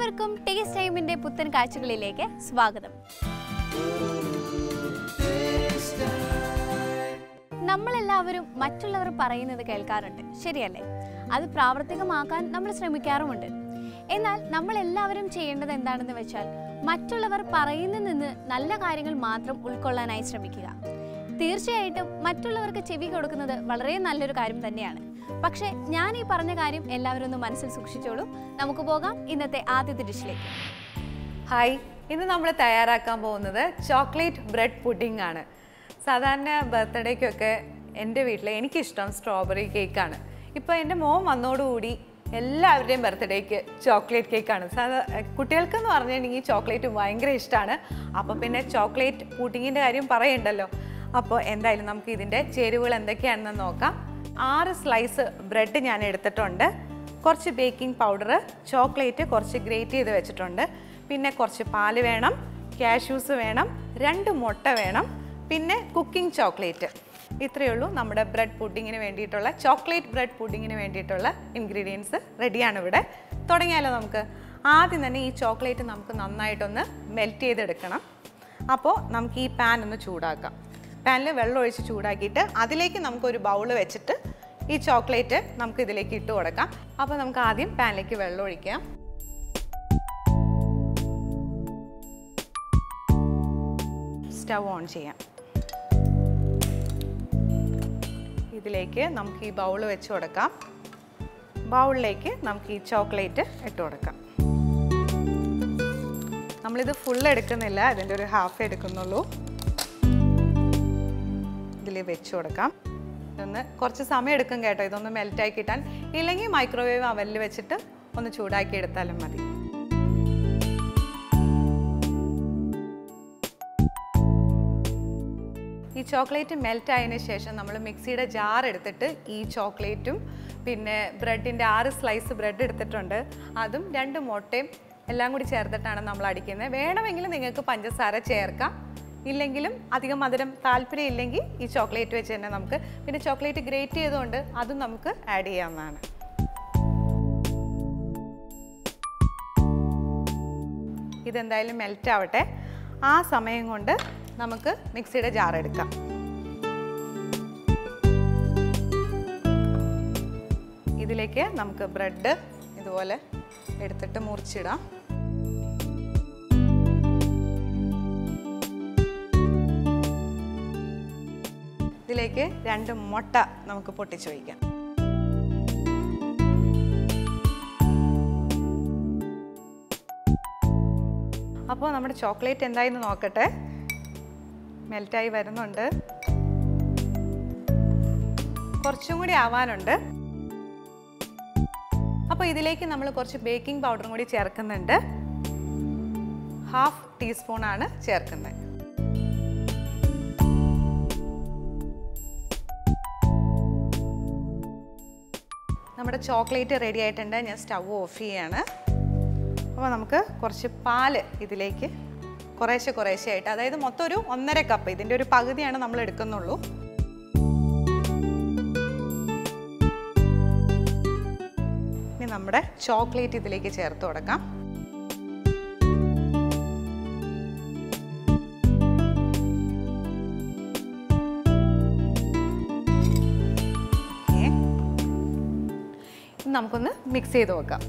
എല്ലാവർക്കും ടേസ്റ്റ് ടൈമിന്റെ പുത്തൻ കാഴ്ചകളിലേക്ക് സ്വാഗതം നമ്മളെല്ലാവരും മറ്റുള്ളവർ പറയുന്നത് കേൾക്കാറുണ്ട് ശരിയല്ലേ അത് പ്രാവർത്തികമാക്കാൻ നമ്മൾ ശ്രമിക്കാറുമുണ്ട് എന്നാൽ നമ്മൾ എല്ലാവരും ചെയ്യേണ്ടത് എന്താണെന്ന് വെച്ചാൽ മറ്റുള്ളവർ പറയുന്നതിൽ നിന്ന് നല്ല കാര്യങ്ങൾ മാത്രം ഉൾക്കൊള്ളാനായി ശ്രമിക്കുക തീർച്ചയായിട്ടും മറ്റുള്ളവർക്ക് ചെവി കൊടുക്കുന്നത് വളരെ നല്ലൊരു കാര്യം തന്നെയാണ് പക്ഷേ ഞാൻ ഈ പറഞ്ഞ കാര്യം എല്ലാവരും ഒന്ന് മനസ്സിൽ സൂക്ഷിച്ചോളൂ നമുക്ക് പോകാം ഇന്നത്തെ ആദ്യത്തെ ഡിഷിലേക്ക് ഹായ് ഇന്ന് നമ്മൾ തയ്യാറാക്കാൻ പോകുന്നത് ചോക്ലേറ്റ് ബ്രെഡ് പുഡിംഗ് ആണ് സാധാരണ ബർത്ത്ഡേക്കൊക്കെ എൻ്റെ വീട്ടിൽ എനിക്കിഷ്ടം സ്ട്രോബെറി കേക്കാണ് ഇപ്പോൾ എൻ്റെ മോൻ വന്നോടുകൂടി എല്ലാവരുടെയും ബർത്ത്ഡേക്ക് ചോക്ലേറ്റ് കേക്കാണ് സാധാ കുട്ടികൾക്കെന്ന് പറഞ്ഞിട്ടുണ്ടെങ്കിൽ ചോക്ലേറ്റ് ഭയങ്കര ഇഷ്ടമാണ് അപ്പോൾ പിന്നെ ചോക്ലേറ്റ് പുഡിങ്ങിൻ്റെ കാര്യം പറയണ്ടല്ലോ അപ്പോൾ എന്തായാലും നമുക്ക് ഇതിൻ്റെ ചേരുവകൾ എന്തൊക്കെയാണെന്ന് നോക്കാം ആറ് സ്ലൈസ് ബ്രെഡ് ഞാൻ എടുത്തിട്ടുണ്ട് കുറച്ച് ബേക്കിംഗ് പൗഡർ ചോക്ലേറ്റ് കുറച്ച് ഗ്രേറ്റ് ചെയ്ത് വെച്ചിട്ടുണ്ട് പിന്നെ കുറച്ച് പാല് വേണം കാഷ്യൂസ് വേണം രണ്ട് മുട്ട വേണം പിന്നെ കുക്കിംഗ് ചോക്ലേറ്റ് ഇത്രയേ ഉള്ളൂ നമ്മുടെ ബ്രെഡ് പുഡിങ്ങിന് വേണ്ടിയിട്ടുള്ള ചോക്ലേറ്റ് ബ്രെഡ് പുഡിങ്ങിന് വേണ്ടിയിട്ടുള്ള ഇൻഗ്രീഡിയൻസ് റെഡിയാണ് ഇവിടെ തുടങ്ങിയാലോ നമുക്ക് ആദ്യം തന്നെ ഈ ചോക്ലേറ്റ് നമുക്ക് നന്നായിട്ടൊന്ന് മെൽറ്റ് ചെയ്തെടുക്കണം അപ്പോൾ നമുക്ക് ഈ പാൻ ഒന്ന് ചൂടാക്കാം പാനിൽ വെള്ളം ഒഴിച്ച് ചൂടാക്കിയിട്ട് അതിലേക്ക് നമുക്കൊരു ബൗൾ വെച്ചിട്ട് ഈ ചോക്ലേറ്റ് നമുക്ക് ഇതിലേക്ക് ഇട്ട് കൊടുക്കാം അപ്പോൾ നമുക്ക് ആദ്യം പാനിലേക്ക് വെള്ളം ഒഴിക്കാം സ്റ്റവ് ഓൺ ചെയ്യാം ഇതിലേക്ക് നമുക്ക് ഈ ബൗൾ വെച്ച് കൊടുക്കാം ബൗളിലേക്ക് നമുക്ക് ഈ ചോക്ലേറ്റ് ഇട്ട് കൊടുക്കാം നമ്മളിത് ഫുൾ എടുക്കുന്നില്ല ഇതിൻ്റെ ഒരു ഹാഫ് എടുക്കുന്നുള്ളൂ ഇതിൽ വെച്ച് കൊടുക്കാം ഇതൊന്ന് കുറച്ച് സമയം എടുക്കും കേട്ടോ ഇതൊന്ന് മെൽറ്റായി കിട്ടാൻ ഇല്ലെങ്കിൽ മൈക്രോവേവ് അവനിൽ വെച്ചിട്ട് ഒന്ന് ചൂടാക്കി എടുത്താലും മതി ഈ ചോക്ലേറ്റ് മെൽറ്റ് ആയതിനു ശേഷം നമ്മൾ മിക്സിയുടെ ജാർ എടുത്തിട്ട് ഈ ചോക്ലേറ്റും പിന്നെ ബ്രെഡിൻ്റെ ആറ് സ്ലൈസ് ബ്രെഡ് എടുത്തിട്ടുണ്ട് അതും രണ്ട് മുട്ടയും എല്ലാം കൂടി ചേർത്തിട്ടാണ് നമ്മൾ അടിക്കുന്നത് വേണമെങ്കിൽ നിങ്ങൾക്ക് പഞ്ചസാര ചേർക്കാം ഇല്ലെങ്കിലും അധികം മധുരം താല്പര്യം ഇല്ലെങ്കിൽ ഈ ചോക്ലേറ്റ് വെച്ച് തന്നെ നമുക്ക് പിന്നെ ചോക്ലേറ്റ് ഗ്രേറ്റ് ചെയ്തുകൊണ്ട് അതും നമുക്ക് ആഡ് ചെയ്യാവുന്നതാണ് ഇതെന്തായാലും മെൽറ്റ് ആവട്ടെ ആ സമയം കൊണ്ട് നമുക്ക് മിക്സിയുടെ ജാർ എടുക്കാം ഇതിലേക്ക് നമുക്ക് ബ്രെഡ് ഇതുപോലെ എടുത്തിട്ട് മുറിച്ചിടാം ഇതിലേക്ക് രണ്ട് മുട്ട നമുക്ക് പൊട്ടിച്ചു വയ്ക്കാം അപ്പോൾ നമ്മുടെ ചോക്ലേറ്റ് എന്തായെന്ന് നോക്കട്ടെ മെൽറ്റായി വരുന്നുണ്ട് കുറച്ചും കൂടി ആവാനുണ്ട് അപ്പോൾ ഇതിലേക്ക് നമ്മൾ കുറച്ച് ബേക്കിംഗ് പൗഡറും കൂടി ചേർക്കുന്നുണ്ട് ഹാഫ് ടീസ്പൂൺ ആണ് ചേർക്കുന്നത് നമ്മുടെ ചോക്ലേറ്റ് റെഡി ആയിട്ടുണ്ട് ഞാൻ സ്റ്റവ് ഓഫ് ചെയ്യാണ് അപ്പോൾ നമുക്ക് കുറച്ച് പാല് ഇതിലേക്ക് കുറേശ്ശെ കുറേശ്ശെ ആയിട്ട് അതായത് മൊത്തം ഒരു ഒന്നര കപ്പ് ഇതിൻ്റെ ഒരു പകുതിയാണ് നമ്മൾ എടുക്കുന്നുള്ളൂ ഇനി നമ്മുടെ ചോക്ലേറ്റ് ഇതിലേക്ക് ചേർത്ത് കൊടുക്കാം ഓക്കേ. ഇനി നമുക്കൊന്ന് മിക്സ് ചെയ്ത് നോക്കാം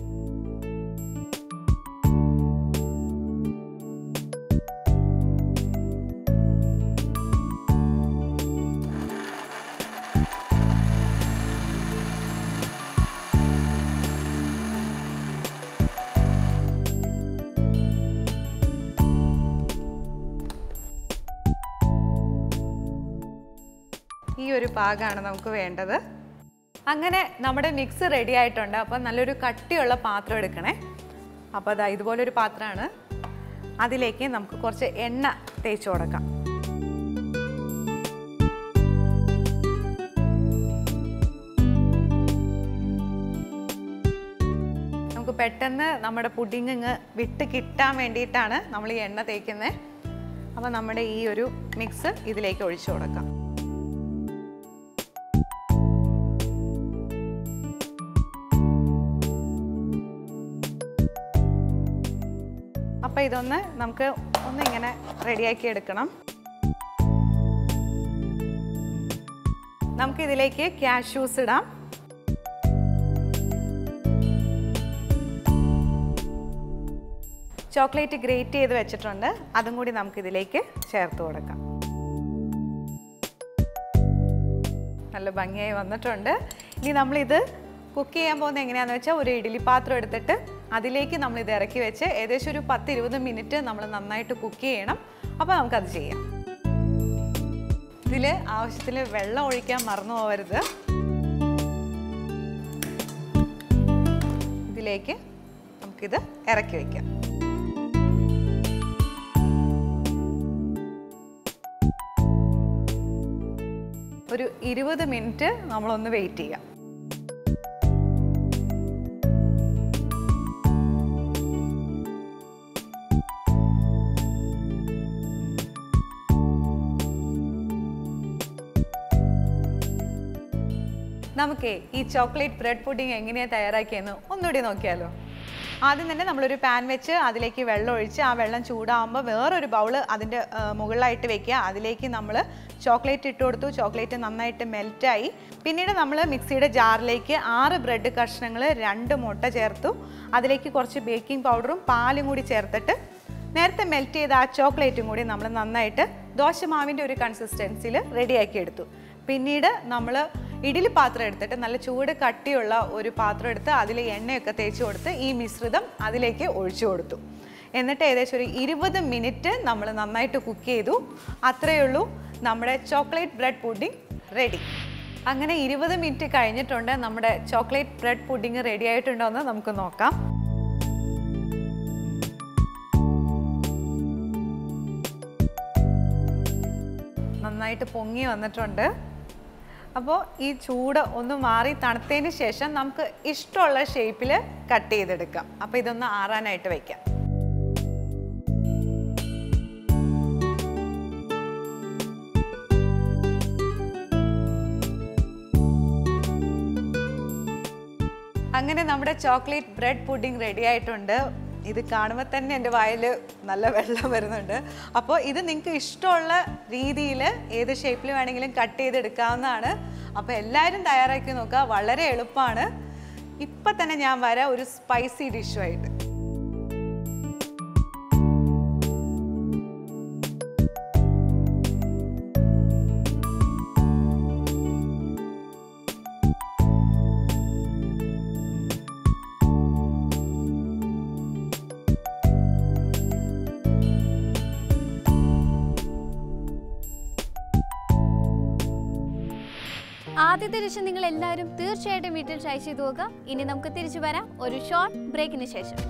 ഈ ഒരു പാകമാണ് നമുക്ക് വേണ്ടത് അങ്ങനെ നമ്മുടെ മിക്സ് റെഡി ആയിട്ടുണ്ട് അപ്പോൾ നല്ലൊരു കട്ടിയുള്ള പാത്രം എടുക്കണേ അപ്പോൾ അതാ ഇതുപോലൊരു പാത്രമാണ് അതിലേക്ക് നമുക്ക് കുറച്ച് എണ്ണ തേച്ച് കൊടുക്കാം നമുക്ക് പെട്ടെന്ന് നമ്മുടെ പുഡിങ് ഇങ്ങ് വിട്ട് കിട്ടാൻ വേണ്ടിയിട്ടാണ് നമ്മൾ ഈ എണ്ണ തേക്കുന്നത് അപ്പോൾ നമ്മുടെ ഈ ഒരു മിക്സ് ഇതിലേക്ക് ഒഴിച്ചു കൊടുക്കാം അപ്പോൾ ഇതൊന്ന് നമുക്ക് ഒന്ന് ഇങ്ങനെ റെഡിയാക്കി എടുക്കണം നമുക്ക് ഇതിലേക്ക് ക്യാഷ്യൂസ് ഇടാം ചോക്ലേറ്റ് ഗ്രേറ്റ് ചെയ്ത് വെച്ചിട്ടുണ്ട് അതും കൂടി നമുക്ക് ഇതിലേക്ക് ചേർത്ത് കൊടുക്കാം നല്ല ഭംഗിയായി വന്നിട്ടുണ്ട് ഇനി നമ്മളിത് കുക്ക് ചെയ്യാൻ പോകുന്നത് എങ്ങനെയാണെന്ന് വെച്ചാൽ ഒരു ഇഡ്ഡലി പാത്രം എടുത്തിട്ട് അതിലേക്ക് നമ്മൾ ഇത് ഇറക്കി വെച്ച് ഏകദേശം ഒരു പത്ത് ഇരുപത് മിനിറ്റ് നമ്മൾ നന്നായിട്ട് കുക്ക് ചെയ്യണം അപ്പോൾ നമുക്കത് ചെയ്യാം ഇതിൽ ആവശ്യത്തിൽ വെള്ളം ഒഴിക്കാൻ മറന്നു പോകരുത് ഇതിലേക്ക് നമുക്കിത് ഇറക്കി വയ്ക്കാം ഒരു ഇരുപത് മിനിറ്റ് നമ്മളൊന്ന് വെയിറ്റ് ചെയ്യാം നമുക്കേ ഈ ചോക്ലേറ്റ് ബ്രെഡ് പുഡിംഗ് എങ്ങനെയാണ് തയ്യാറാക്കിയെന്ന് ഒന്നുകൂടി നോക്കിയാലോ ആദ്യം തന്നെ നമ്മളൊരു പാൻ വെച്ച് അതിലേക്ക് വെള്ളം ഒഴിച്ച് ആ വെള്ളം ചൂടാകുമ്പോൾ വേറൊരു ബൗള് അതിൻ്റെ ആ, മുകളിലായിട്ട് വെക്കുക അതിലേക്ക് നമ്മൾ ചോക്ലേറ്റ് ഇട്ട് കൊടുത്തു ചോക്ലേറ്റ് നന്നായിട്ട് മെൽറ്റായി പിന്നീട് നമ്മൾ മിക്സിയുടെ ജാറിലേക്ക് ആറ് ബ്രെഡ് കഷ്ണങ്ങൾ രണ്ട് മുട്ട ചേർത്തു അതിലേക്ക് കുറച്ച് ബേക്കിംഗ് പൗഡറും പാലും കൂടി ചേർത്തിട്ട് നേരത്തെ മെൽറ്റ് ചെയ്ത ആ ചോക്ലേറ്റും കൂടി നമ്മൾ നന്നായിട്ട് ദോശമാവിൻ്റെ ഒരു കൺസിസ്റ്റൻസിയിൽ റെഡിയാക്കി എടുത്തു പിന്നീട് നമ്മൾ ഇഡ്ഡലി പാത്രം എടുത്തിട്ട് നല്ല ചൂട് കട്ടിയുള്ള ഒരു പാത്രം എടുത്ത് അതിൽ എണ്ണയൊക്കെ തേച്ച് കൊടുത്ത് ഈ മിശ്രിതം അതിലേക്ക് ഒഴിച്ചു കൊടുത്തു എന്നിട്ട് ഏകദേശം ഒരു ഇരുപത് മിനിറ്റ് നമ്മൾ നന്നായിട്ട് കുക്ക് ചെയ്തു അത്രയേ ഉള്ളൂ നമ്മുടെ ചോക്ലേറ്റ് ബ്രെഡ് പുഡിംഗ് റെഡി അങ്ങനെ ഇരുപത് മിനിറ്റ് കഴിഞ്ഞിട്ടുണ്ട് നമ്മുടെ ചോക്ലേറ്റ് ബ്രെഡ് പുഡിംഗ് റെഡി ആയിട്ടുണ്ടോ എന്ന് നമുക്ക് നോക്കാം നന്നായിട്ട് പൊങ്ങി വന്നിട്ടുണ്ട് അപ്പോൾ ഈ ചൂട് ഒന്ന് മാറി തണുത്തതിന് ശേഷം നമുക്ക് ഇഷ്ടമുള്ള ഷേപ്പിൽ കട്ട് ചെയ്തെടുക്കാം അപ്പോൾ ഇതൊന്ന് ആറാനായിട്ട് വയ്ക്കാം അങ്ങനെ നമ്മുടെ ചോക്ലേറ്റ് ബ്രെഡ് പുഡിംഗ് റെഡി ആയിട്ടുണ്ട് ഇത് കാണുമ്പോൾ തന്നെ എൻ്റെ വായിൽ നല്ല വെള്ളം വരുന്നുണ്ട് അപ്പോൾ ഇത് നിങ്ങൾക്ക് ഇഷ്ടമുള്ള രീതിയിൽ ഏത് ഷേപ്പിൽ വേണമെങ്കിലും കട്ട് ചെയ്തെടുക്കാവുന്നതാണ് അപ്പോൾ എല്ലാവരും തയ്യാറാക്കി നോക്കുക വളരെ എളുപ്പമാണ് ഇപ്പം തന്നെ ഞാൻ വരാം ഒരു സ്പൈസി ഡിഷുമായിട്ട് ആദ്യത്തെ ഡിഷ് നിങ്ങൾ എല്ലാവരും തീർച്ചയായിട്ടും വീട്ടിൽ ട്രൈ ചെയ്ത് നോക്കുക ഇനി നമുക്ക് തിരിച്ചു വരാം ഒരു ഷോർട്ട് ബ്രേക്കിന് ശേഷം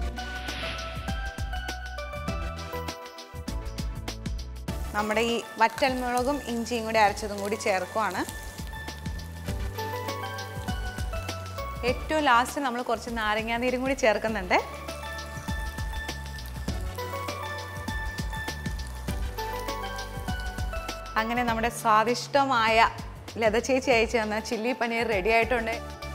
നമ്മുടെ ഈ വറ്റൽമുളകും ഇഞ്ചിയും കൂടി അരച്ചതും കൂടി ചേർക്കുവാണ് ഏറ്റവും ലാസ്റ്റ് നമ്മൾ കുറച്ച് നാരങ്ങാനീരും കൂടി ചേർക്കുന്നുണ്ട് അങ്ങനെ നമ്മുടെ സ്വാദിഷ്ടമായ ലത ചേച്ചി അയച്ചു തന്ന ചില്ലി പനീർ റെഡി ആയിട്ടുണ്ട്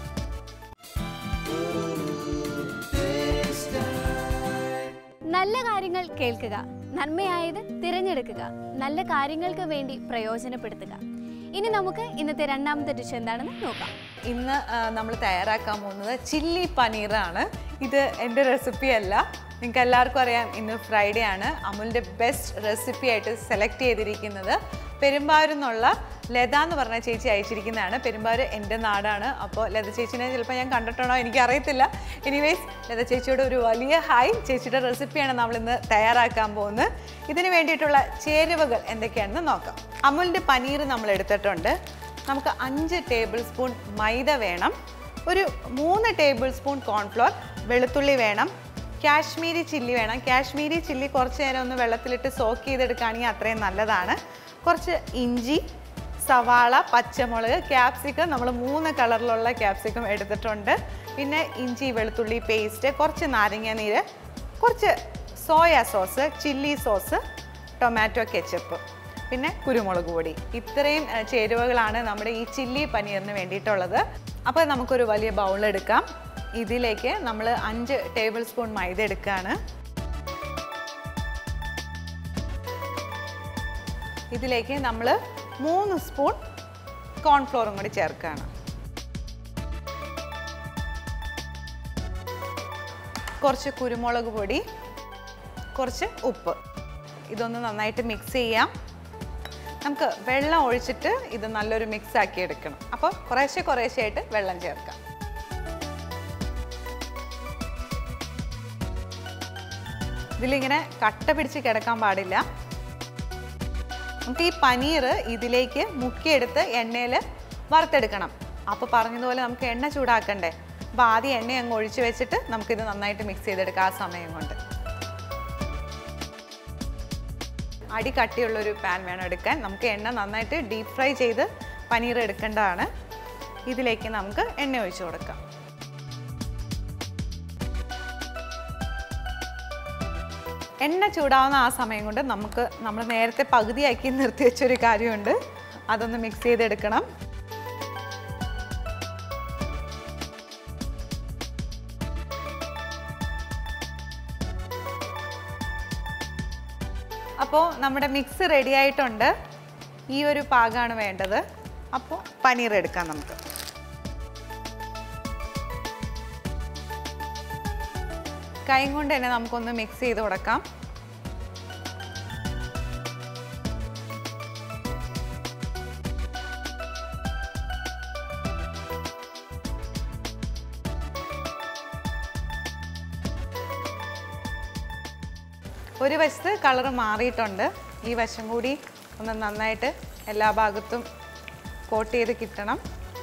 നല്ല കാര്യങ്ങൾ കേൾക്കുക നന്മയായത് തിരഞ്ഞെടുക്കുക നല്ല കാര്യങ്ങൾക്ക് വേണ്ടി പ്രയോജനപ്പെടുത്തുക ഇനി നമുക്ക് ഇന്നത്തെ രണ്ടാമത്തെ ഡിഷ് എന്താണെന്ന് നോക്കാം ഇന്ന് നമ്മൾ തയ്യാറാക്കാൻ പോകുന്നത് ചില്ലി പനീറാണ് ഇത് എൻ്റെ റെസിപ്പി അല്ല നിങ്ങൾക്ക് എല്ലാവർക്കും അറിയാം ഇന്ന് ഫ്രൈഡേ ആണ് അമുലിൻ്റെ ബെസ്റ്റ് റെസിപ്പി ആയിട്ട് സെലക്ട് ചെയ്തിരിക്കുന്നത് പെരുമ്പാവൂരിൽ നിന്നുള്ള ലത എന്ന് പറഞ്ഞ ചേച്ചി അയച്ചിരിക്കുന്നതാണ് പെരുമ്പാവൂർ എൻ്റെ നാടാണ് അപ്പോൾ ലത ചേച്ചിനെ ചിലപ്പോൾ ഞാൻ കണ്ടിട്ടുണ്ടോ എനിക്കറിയത്തില്ല എനിവേസ് ലത ചേച്ചിയോട് ഒരു വലിയ ഹായ് ചേച്ചിയുടെ റെസിപ്പിയാണ് നമ്മളിന്ന് തയ്യാറാക്കാൻ പോകുന്നത് ഇതിന് വേണ്ടിയിട്ടുള്ള ചേരുവകൾ എന്തൊക്കെയാണെന്ന് നോക്കാം അമുലിൻ്റെ പനീർ നമ്മൾ എടുത്തിട്ടുണ്ട് നമുക്ക് അഞ്ച് ടേബിൾ സ്പൂൺ മൈദ വേണം ഒരു മൂന്ന് ടേബിൾ സ്പൂൺ കോൺഫ്ലോർ വെളുത്തുള്ളി വേണം കാശ്മീരി ചില്ലി വേണം കാശ്മീരി ചില്ലി കുറച്ച് നേരം ഒന്ന് വെള്ളത്തിലിട്ട് സോക്ക് ചെയ്തെടുക്കുകയാണെങ്കിൽ അത്രയും നല്ലതാണ് കുറച്ച് ഇഞ്ചി സവാള പച്ചമുളക് ക്യാപ്സിക്കം നമ്മൾ മൂന്ന് കളറിലുള്ള ക്യാപ്സിക്കം എടുത്തിട്ടുണ്ട് പിന്നെ ഇഞ്ചി വെളുത്തുള്ളി പേസ്റ്റ് കുറച്ച് നാരങ്ങ നീര് കുറച്ച് soya sauce chilli sauce tomato ketchup പിന്നെ കുരുമുളക് പൊടി ഇത്രയും ഏഹ്, ചേരുവകളാണ് നമ്മുടെ ഈ ചില്ലി പനീറിന് വേണ്ടിയിട്ടുള്ളത് അപ്പോൾ നമുക്കൊരു വലിയ ബൗൾ എടുക്കാം ഇതിലേക്ക് നമ്മൾ അഞ്ച് ടേബിൾ സ്പൂൺ മൈദ എടുക്കുകയാണ് ഇതിലേക്ക് നമ്മൾ മൂന്ന് സ്പൂൺ കോൺഫ്ലോറും കൂടി ചേർക്കുകയാണ് കുറച്ച് കുരുമുളക് പൊടി കുറച്ച് ഉപ്പ് ഇതൊന്ന് നന്നായിട്ട് മിക്സ് ചെയ്യാം നമുക്ക് വെള്ളം ഒഴിച്ചിട്ട് ഇത് നല്ലൊരു മിക്സ് ആക്കി എടുക്കണം അപ്പോൾ കുറേശ്ശെ കുറേശ്ശെ ആയിട്ട് വെള്ളം ചേർക്കാം ഇതിലിങ്ങനെ കട്ട പിടിച്ച് കിടക്കാൻ പാടില്ല നമുക്ക് ഈ പനീർ ഇതിലേക്ക് മുക്കിയെടുത്ത് എണ്ണയിൽ വറുത്തെടുക്കണം അപ്പോൾ പറഞ്ഞതുപോലെ നമുക്ക് എണ്ണ ചൂടാക്കണ്ടേ അപ്പോൾ ആദ്യം എണ്ണ അങ്ങ് ഒഴിച്ച് വെച്ചിട്ട് നമുക്കിത് നന്നായിട്ട് മിക്സ് ചെയ്തെടുക്കാം ആ സമയം കൊണ്ട് അടി കട്ടിയുള്ളൊരു പാൻ വേണം എടുക്കാൻ നമുക്ക് എണ്ണ നന്നായിട്ട് ഡീപ്പ് ഫ്രൈ ചെയ്ത് പനീർ എടുക്കേണ്ടതാണ് ഇതിലേക്ക് നമുക്ക് എണ്ണ ഒഴിച്ചു കൊടുക്കാം എണ്ണ ചൂടാവുന്ന ആ സമയം കൊണ്ട് നമുക്ക് നമ്മൾ നേരത്തെ പകുതിയാക്കി നിർത്തി വെച്ചൊരു കാര്യമുണ്ട് അതൊന്ന് മിക്സ് ചെയ്തെടുക്കണം അപ്പോൾ നമ്മുടെ മിക്സ് റെഡി ആയിട്ടുണ്ട് ഈ ഒരു പാകമാണ് വേണ്ടത് അപ്പോൾ പനീർ എടുക്കാം നമുക്ക് കൈ കൊണ്ട് തന്നെ നമുക്കൊന്ന് മിക്സ് ചെയ്ത് കൊടുക്കാം ഒരു വശത്ത് കളർ മാറിയിട്ടുണ്ട് ഈ വശം കൂടി ഒന്ന് നന്നായിട്ട് എല്ലാ ഭാഗത്തും കോട്ട് ചെയ്ത് കിട്ടണം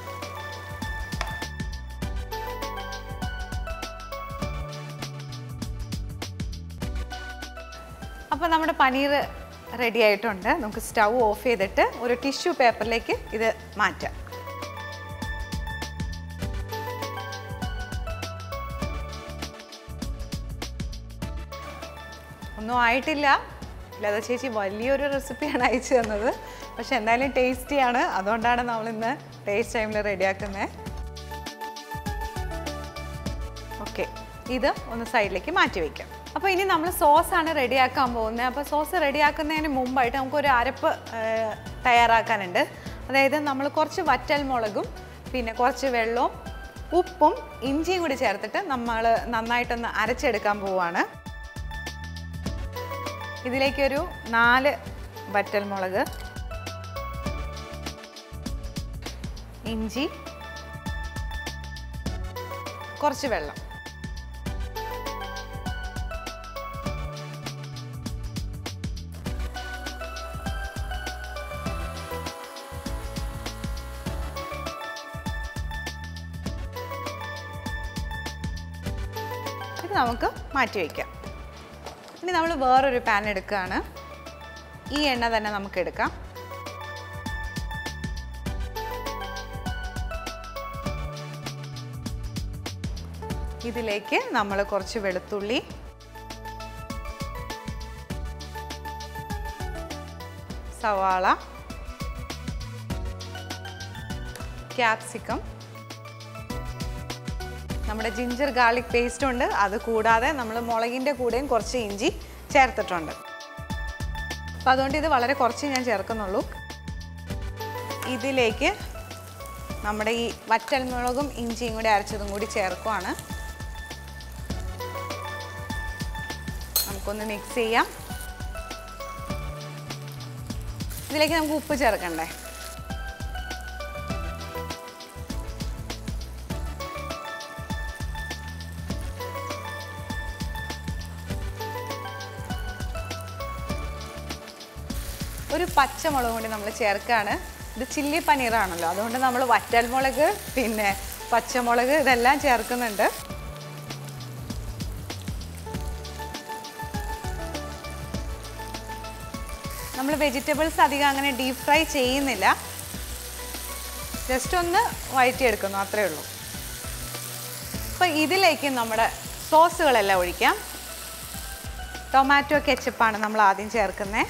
അപ്പോൾ നമ്മുടെ പനീർ റെഡി ആയിട്ടുണ്ട് നമുക്ക് സ്റ്റൗ ഓഫ് ചെയ്തിട്ട് ഒരു ടിഷ്യൂ പേപ്പറിലേക്ക് ഇത് മാറ്റാം ഒന്നും ആയിട്ടില്ല ലത ചേച്ചി വലിയൊരു റെസിപ്പിയാണ് അയച്ചു തന്നത് പക്ഷെ എന്തായാലും ടേസ്റ്റിയാണ് അതുകൊണ്ടാണ് നമ്മൾ ഇന്ന് ടേസ്റ്റ് ടൈമിൽ റെഡിയാക്കുന്നത് ഓക്കെ ഇത് ഒന്ന് സൈഡിലേക്ക് മാറ്റി വയ്ക്കാം അപ്പോൾ ഇനി നമ്മൾ സോസാണ് റെഡിയാക്കാൻ പോകുന്നത് അപ്പോൾ സോസ് റെഡിയാക്കുന്നതിന് മുമ്പായിട്ട് നമുക്കൊരു അരപ്പ് ആ, തയ്യാറാക്കാനുണ്ട് അതായത് നമ്മൾ കുറച്ച് വറ്റൽ മുളകും പിന്നെ കുറച്ച് വെള്ളവും ഉപ്പും ഇഞ്ചിയും കൂടി ചേർത്തിട്ട് നമ്മൾ നന്നായിട്ടൊന്ന് അരച്ചെടുക്കാൻ പോവുകയാണ് ഇതിലേക്കൊരു നാല് വറ്റൽ മുളക് ഇഞ്ചി കുറച്ച് വെള്ളം ഇത് നമുക്ക് മാറ്റി വയ്ക്കാം ഇനി നമ്മൾ വേറൊരു പാൻ എടുക്കുകയാണ് ഈ എണ്ണ തന്നെ നമുക്ക് എടുക്കാം ഇതിലേക്ക് നമ്മൾ കുറച്ച് വെളുത്തുള്ളി സവാള ക്യാപ്സിക്കം നമ്മുടെ ജിഞ്ചർ ഗാർലിക് പേസ്റ്റ് ഉണ്ട് അത് കൂടാതെ നമ്മൾ മുളകിൻ്റെ കൂടെയും കുറച്ച് ഇഞ്ചി ചേർത്തിട്ടുണ്ട് അപ്പോൾ അതുകൊണ്ട് ഇത് വളരെ കുറച്ച് ഞാൻ ചേർക്കുന്നുള്ളൂ ഇതിലേക്ക് നമ്മുടെ ഈ വറ്റൽ മുളകും ഇഞ്ചിയും കൂടി അരച്ചതും കൂടി ചേർക്കുവാണ് നമുക്കൊന്ന് മിക്സ് ചെയ്യാം ഇതിലേക്ക് നമുക്ക് ഉപ്പ് ചേർക്കണ്ടേ ഒരു പച്ചമുളക് കൂടി നമ്മൾ ചേർക്കുകയാണ് ഇത് ചില്ലി പനീറാണല്ലോ അതുകൊണ്ട് നമ്മൾ വറ്റൽമുളക് പിന്നെ പച്ചമുളക് ഇതെല്ലാം ചേർക്കുന്നുണ്ട് നമ്മൾ വെജിറ്റബിൾസ് അധികം അങ്ങനെ ഡീപ്പ് ഫ്രൈ ചെയ്യുന്നില്ല ജസ്റ്റ് ഒന്ന് വഴറ്റിയെടുക്കുന്നു അത്രേ ഉള്ളൂ അപ്പോൾ ഇതിലേക്ക് നമ്മുടെ സോസുകളെല്ലാം ഒഴിക്കാം ടൊമാറ്റോ കെച്ചപ്പാണ് നമ്മൾ ആദ്യം ചേർക്കുന്നത്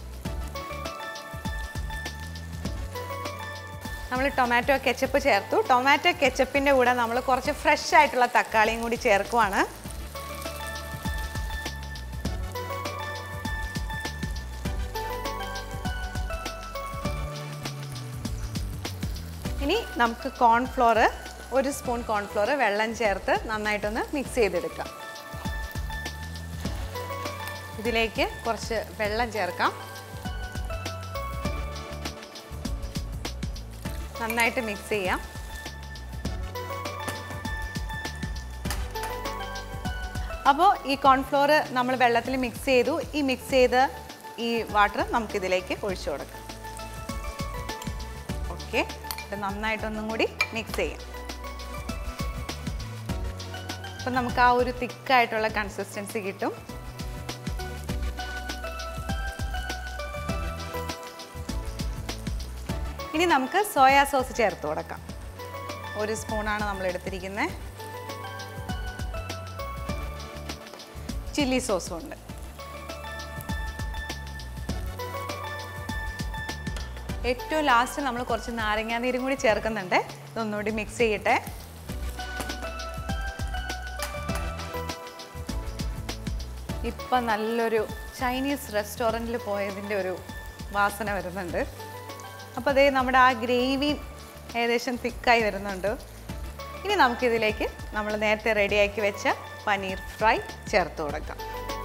നമ്മൾ ടൊമാറ്റോ കെച്ചപ്പ് ചേർത്തു ടൊമാറ്റോ കെച്ചപ്പിൻ്റെ കൂടെ നമ്മൾ കുറച്ച് ഫ്രഷ് ആയിട്ടുള്ള തക്കാളിയും കൂടി ചേർക്കുവാണ് ഇനി നമുക്ക് കോൺഫ്ലോർ ഒരു സ്പൂൺ കോൺഫ്ലോർ വെള്ളം ചേർത്ത് നന്നായിട്ടൊന്ന് മിക്സ് ചെയ്തെടുക്കാം ഇതിലേക്ക് കുറച്ച് വെള്ളം ചേർക്കാം നന്നായിട്ട് മിക്സ് ചെയ്യാം അപ്പോൾ ഈ കോൺഫ്ലോർ നമ്മൾ വെള്ളത്തിൽ മിക്സ് ചെയ്തു ഈ മിക്സ് ചെയ്ത ഈ വാട്ടർ നമുക്കിതിലേക്ക് ഒഴിച്ചു കൊടുക്കാം ഓക്കെ ഇത് നന്നായിട്ടൊന്നും കൂടി മിക്സ് ചെയ്യാം അപ്പം നമുക്ക് ആ ഒരു തിക്കായിട്ടുള്ള കൺസിസ്റ്റൻസി കിട്ടും ഇനി നമുക്ക് സോയാ സോസ് ചേർത്ത് കൊടുക്കാം ഒരു സ്പൂണാണ് നമ്മൾ എടുത്തിരിക്കുന്നത് ചില്ലി സോസും ഉണ്ട് ഏറ്റവും ലാസ്റ്റ് നമ്മൾ കുറച്ച് നാരങ്ങാനീരും കൂടി ചേർക്കുന്നുണ്ട് ഇതൊന്നുകൂടി മിക്സ് ചെയ്യട്ടെ ഇപ്പം നല്ലൊരു ചൈനീസ് റെസ്റ്റോറൻറ്റിൽ പോയതിൻ്റെ ഒരു വാസന വരുന്നുണ്ട് അപ്പോൾ അതേ നമ്മുടെ ആ ഗ്രേവി ഏകദേശം തിക്കായി വരുന്നുണ്ട് ഇനി നമുക്കിതിലേക്ക് നമ്മൾ നേരത്തെ റെഡിയാക്കി വെച്ച പനീർ ഫ്രൈ ചേർത്ത് കൊടുക്കാം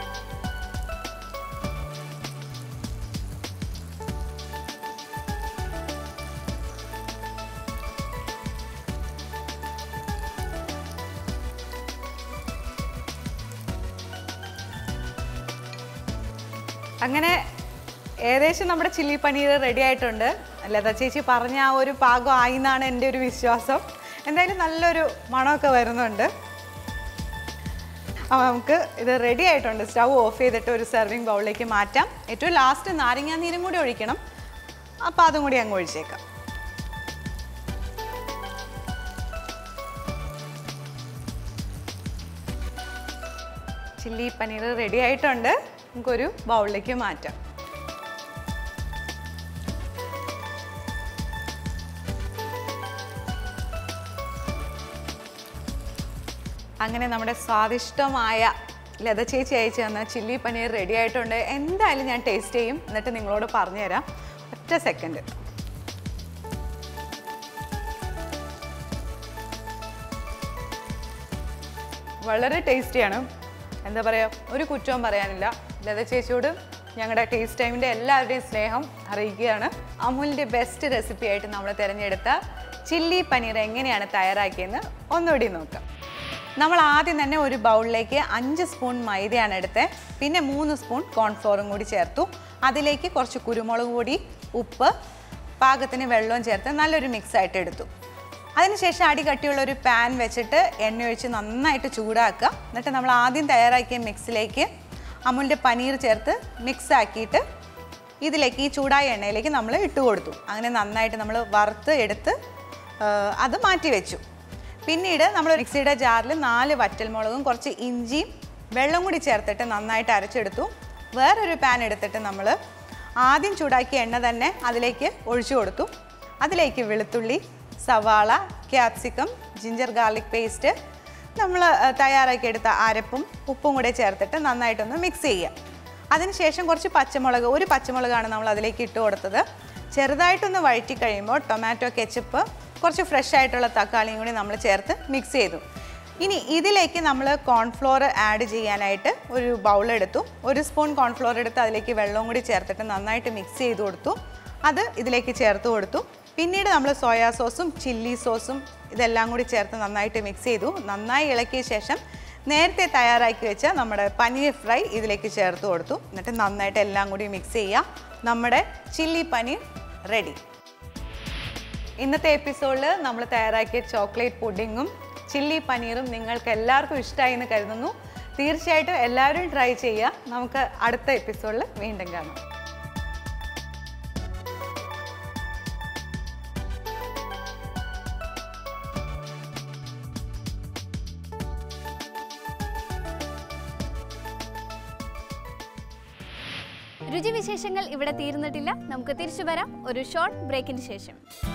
അങ്ങനെ ഏകദേശം നമ്മുടെ ചില്ലി പനീർ റെഡി ആയിട്ടുണ്ട് ലത ചേച്ചി പറഞ്ഞ ആ ഒരു പാകം ആയി എന്നാണ് എൻ്റെ ഒരു വിശ്വാസം എന്തായാലും നല്ലൊരു മണമൊക്കെ വരുന്നുണ്ട് അപ്പോൾ നമുക്ക് ഇത് റെഡി ആയിട്ടുണ്ട് സ്റ്റൗ ഓഫ് ചെയ്തിട്ട് ഒരു സെർവിങ് ബൗളിലേക്ക് മാറ്റാം ഏറ്റവും ലാസ്റ്റ് നാരങ്ങാനീരും കൂടി ഒഴിക്കണം അപ്പോൾ അതും കൂടി അങ്ങ് ഒഴിച്ചേക്കാം ചില്ലി പനീർ റെഡി ആയിട്ടുണ്ട് നമുക്കൊരു ബൗളിലേക്ക് മാറ്റാം അങ്ങനെ നമ്മുടെ സ്വാദിഷ്ടമായ ലത ചേച്ചി അയച്ചു തന്ന ചില്ലി പനീർ റെഡി ആയിട്ടുണ്ട് എന്തായാലും ഞാൻ ടേസ്റ്റ് ചെയ്യും എന്നിട്ട് നിങ്ങളോട് പറഞ്ഞുതരാം ഒറ്റ സെക്കൻഡ് വളരെ ടേസ്റ്റിയാണ് എന്താ പറയുക ഒരു കുറ്റവും പറയാനില്ല ലത ചേച്ചിയോട് ഞങ്ങളുടെ ടേസ്റ്റ് ടൈമിൻ്റെ എല്ലാവരുടെയും സ്നേഹം അറിയിക്കുകയാണ് അമുലിൻ്റെ ബെസ്റ്റ് റെസിപ്പി ആയിട്ട് നമ്മൾ തിരഞ്ഞെടുത്ത ചില്ലി പനീർ എങ്ങനെയാണ് തയ്യാറാക്കിയെന്ന് ഒന്നുകൂടി നോക്കാം നമ്മൾ ആദ്യം തന്നെ ഒരു ബൗളിലേക്ക് അഞ്ച് സ്പൂൺ മൈദയാണ് എടുത്തത് പിന്നെ മൂന്ന് സ്പൂൺ കോൺഫ്ലോറും കൂടി ചേർത്തു അതിലേക്ക് കുറച്ച് കുരുമുളക് പൊടി ഉപ്പ് പാകത്തിന് വെള്ളവും ചേർത്ത് നല്ലൊരു മിക്സ് ആയിട്ട് എടുത്തു അതിനുശേഷം അടി കട്ടിയുള്ള ഒരു പാൻ വെച്ചിട്ട് എണ്ണ ഒഴിച്ച് നന്നായിട്ട് ചൂടാക്കുക എന്നിട്ട് നമ്മൾ ആദ്യം തയ്യാറാക്കിയ മിക്സിലേക്ക് അമുലിൻ്റെ പനീർ ചേർത്ത് മിക്സ് ആക്കിയിട്ട് ഇതിലേക്ക് ഈ ചൂടായ എണ്ണയിലേക്ക് നമ്മൾ ഇട്ട് കൊടുത്തു അങ്ങനെ നന്നായിട്ട് നമ്മൾ വറുത്ത് എടുത്ത് ആ, അത് മാറ്റി വെച്ചു പിന്നീട് നമ്മൾ മിക്സിയുടെ ജാറിൽ നാല് വറ്റൽമുളകും കുറച്ച് ഇഞ്ചിയും വെള്ളം കൂടി ചേർത്തിട്ട് നന്നായിട്ട് അരച്ചെടുത്തു വേറൊരു പാൻ എടുത്തിട്ട് നമ്മൾ ആദ്യം ചൂടാക്കിയ എണ്ണ തന്നെ അതിലേക്ക് ഒഴിച്ചു കൊടുത്തു അതിലേക്ക് വെളുത്തുള്ളി സവാള ക്യാപ്സിക്കം ജിഞ്ചർ ഗാർലിക് പേസ്റ്റ് നമ്മൾ തയ്യാറാക്കിയെടുത്ത അരപ്പും ഉപ്പും കൂടെ ചേർത്തിട്ട് നന്നായിട്ടൊന്ന് മിക്സ് ചെയ്യുക അതിനുശേഷം കുറച്ച് പച്ചമുളക് ഒരു പച്ചമുളകാണ് നമ്മൾ അതിലേക്ക് ഇട്ട് കൊടുത്തത് ചെറുതായിട്ടൊന്ന് വഴറ്റി കഴിയുമ്പോൾ ടൊമാറ്റോ കെച്ചപ്പ് കുറച്ച് ഫ്രഷ് ആയിട്ടുള്ള തക്കാളിയും കൂടി നമ്മൾ ചേർത്ത് മിക്സ് ചെയ്തു ഇനി ഇതിലേക്ക് നമ്മൾ കോൺഫ്ലോർ ആഡ് ചെയ്യാനായിട്ട് ഒരു ബൗൾ എടുത്തു ഒരു സ്പൂൺ കോൺഫ്ലോർ എടുത്ത് അതിലേക്ക് വെള്ളവും കൂടി ചേർത്തിട്ട് നന്നായിട്ട് മിക്സ് ചെയ്ത് കൊടുത്തു അത് ഇതിലേക്ക് ചേർത്ത് കൊടുത്തു പിന്നീട് നമ്മൾ സോയാ സോസും ചില്ലി സോസും ഇതെല്ലാം കൂടി ചേർത്ത് നന്നായിട്ട് മിക്സ് ചെയ്തു നന്നായി ഇളക്കിയ ശേഷം നേരത്തെ തയ്യാറാക്കി വെച്ച നമ്മുടെ പനീർ ഫ്രൈ ഇതിലേക്ക് ചേർത്ത് കൊടുത്തു എന്നിട്ട് നന്നായിട്ട് എല്ലാം കൂടി മിക്സ് ചെയ്യുക നമ്മുടെ ചില്ലി പനീർ റെഡി ഇന്നത്തെ എപ്പിസോഡിൽ നമ്മൾ തയ്യാറാക്കിയ ചോക്ലേറ്റ് പുഡിങ്ങും ചില്ലി പനീറും നിങ്ങൾക്ക് എല്ലാവർക്കും ഇഷ്ടമായി എന്ന് കരുതുന്നു തീർച്ചയായിട്ടും എല്ലാവരും ട്രൈ ചെയ്യുക നമുക്ക് അടുത്ത എപ്പിസോഡിൽ വീണ്ടും കാണാം രുചിവിശേഷങ്ങൾ ഇവിടെ തീർന്നിട്ടില്ല നമുക്ക് തിരിച്ചു വരാം ഒരു ഷോർട്ട് ബ്രേക്കിന് ശേഷം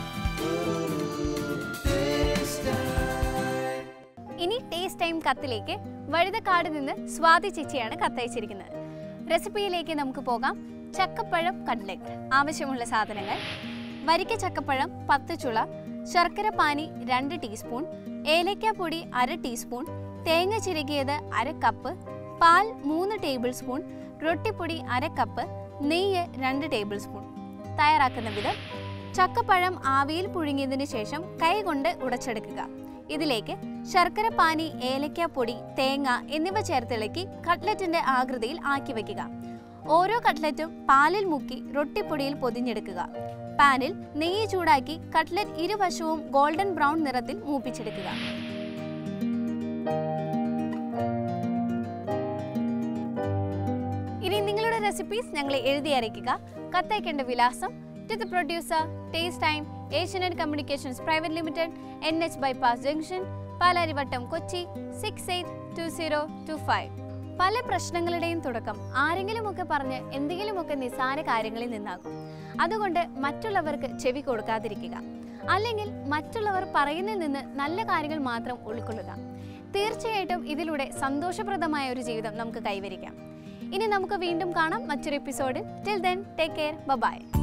ഇനി ടേസ്റ്റ് ടൈം കത്തിലേക്ക് വഴുതക്കാട് നിന്ന് സ്വാതി ചേച്ചിയാണ് കത്തയച്ചിരിക്കുന്നത് റെസിപ്പിയിലേക്ക് നമുക്ക് പോകാം ചക്കപ്പഴം കട്ട്ലറ്റ് ആവശ്യമുള്ള സാധനങ്ങൾ വരിക്ക ചക്കപ്പഴം പത്ത് ചുള ശർക്കര പാനി രണ്ട് ടീസ്പൂൺ ഏലക്കാപ്പൊടി അര ടീസ്പൂൺ തേങ്ങ ചിരകിയത് അര കപ്പ് പാൽ മൂന്ന് ടേബിൾ സ്പൂൺ റൊട്ടിപ്പൊടി അര കപ്പ് നെയ്യ് രണ്ട് ടേബിൾ സ്പൂൺ തയ്യാറാക്കുന്ന വിധം ചക്കപ്പഴം ആവിയിൽ പുഴുങ്ങിയതിനു ശേഷം കൈകൊണ്ട് ഉടച്ചെടുക്കുക ഇതിലേക്ക് ശർക്കര പാനി ഏലക്കാപ്പൊടി തേങ്ങ എന്നിവ ചേർത്തിളക്കി കട്ട്ലറ്റിന്റെ ആകൃതിയിൽ ആക്കി വെക്കുക ഓരോ കട്ട്ലറ്റും പാലിൽ മുക്കി റൊട്ടിപ്പൊടിയിൽ പൊതിഞ്ഞെടുക്കുക പാനിൽ നെയ്യ് ചൂടാക്കി കട്ട്ലറ്റ് ഇരുവശവും ഗോൾഡൻ ബ്രൗൺ നിറത്തിൽ മൂപ്പിച്ചെടുക്കുക ഇനി നിങ്ങളുടെ റെസിപ്പീസ് ഞങ്ങളെ എഴുതി അറിയിക്കുക കത്തയക്കേണ്ട വിലാസം to the producer taste time Asianet communications private limited N H bypass junction Palarivattom Kochi six eight two zero two five പല പ്രശ്നങ്ങളുടെയും തുടക്കം ആരെങ്കിലുമൊക്കെ പറഞ്ഞ് എന്തെങ്കിലുമൊക്കെ നിസ്സാര കാര്യങ്ങളിൽ നിന്നാകും അതുകൊണ്ട് മറ്റുള്ളവർക്ക് ചെവി കൊടുക്കാതിരിക്കുക അല്ലെങ്കിൽ മറ്റുള്ളവർ പറയുന്നതിൽ നിന്ന് നല്ല കാര്യങ്ങൾ മാത്രം ഉൾക്കൊള്ളുക തീർച്ചയായിട്ടും ഇതിലൂടെ സന്തോഷപ്രദമായ ഒരു ജീവിതം നമുക്ക് കൈവരിക്കാം ഇനി നമുക്ക് വീണ്ടും കാണാം മറ്റൊരു എപ്പിസോഡിൽ till then take care by